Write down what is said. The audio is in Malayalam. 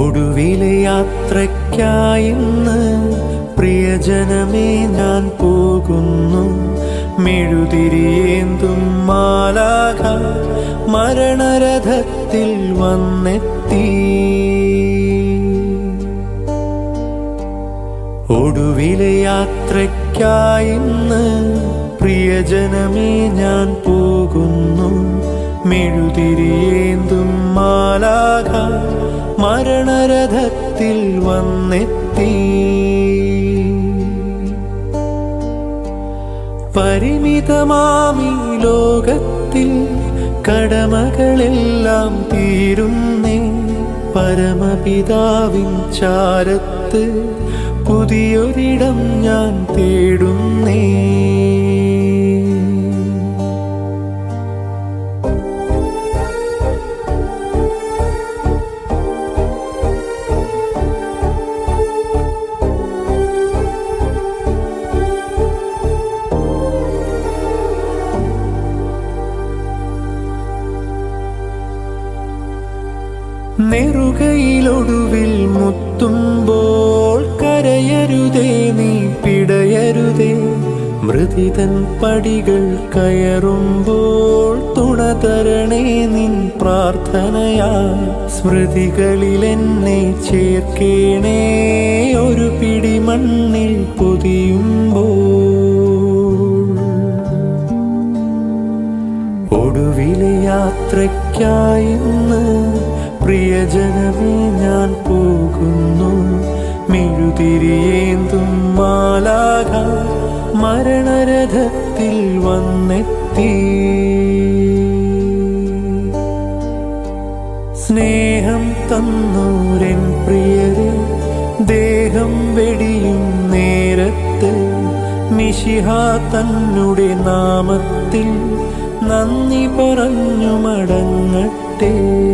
ഒടുവിലെ യാത്രയ്ക്കായിന്ന് പ്രിയജനമേ ഞാൻ പോകുന്നു മെഴുതിരിയേന്തും മാലാക മരണരഥത്തിൽ വന്നെത്തി ഒടുവിലെ യാത്രയ്ക്കായിന്ന് പ്രിയജനമേ ഞാൻ പോകുന്നു മെഴുതിരിയേന്തും മാലാക മരണരഥത്തിൽ വന്നെത്തി പരിമിതമാമി ലോകത്തിൽ കടമകളെല്ലാം തീരുന്നേ പരമപിതാവിൻ ചാരത്ത് പുതിയൊരിടം ഞാൻ തേടുന്നേ നെറുകയിലൊടുവിൽ മുത്തുമ്പോൾ കരയരുതേ നീ പിടയരുതേ മൃതിതൻ പടികൾ കയറുമ്പോൾ തുണ തരണേ നിൻ പ്രാർത്ഥനയാൽ സ്മൃതികളിൽ എന്നെ ചേർക്കേണേ ഒരു പിടി മണ്ണിൽ പൊതിയുമ്പോൾ ഒടുവിലെ യാത്രയ്ക്കായിന്ന് പ്രിയജനമേ ഞാൻ പോകുന്നു മെഴുതിരിയേന്തും മാലാക മരണരഥത്തിൽ വന്നെത്തി സ്നേഹം തന്നൂരൻ പ്രിയരെ ദേഹം വെടിയും നേരത്ത് മിശിഹ തന്നുടെ നാമത്തിൽ നന്ദി പറഞ്ഞു മടങ്ങട്ടെ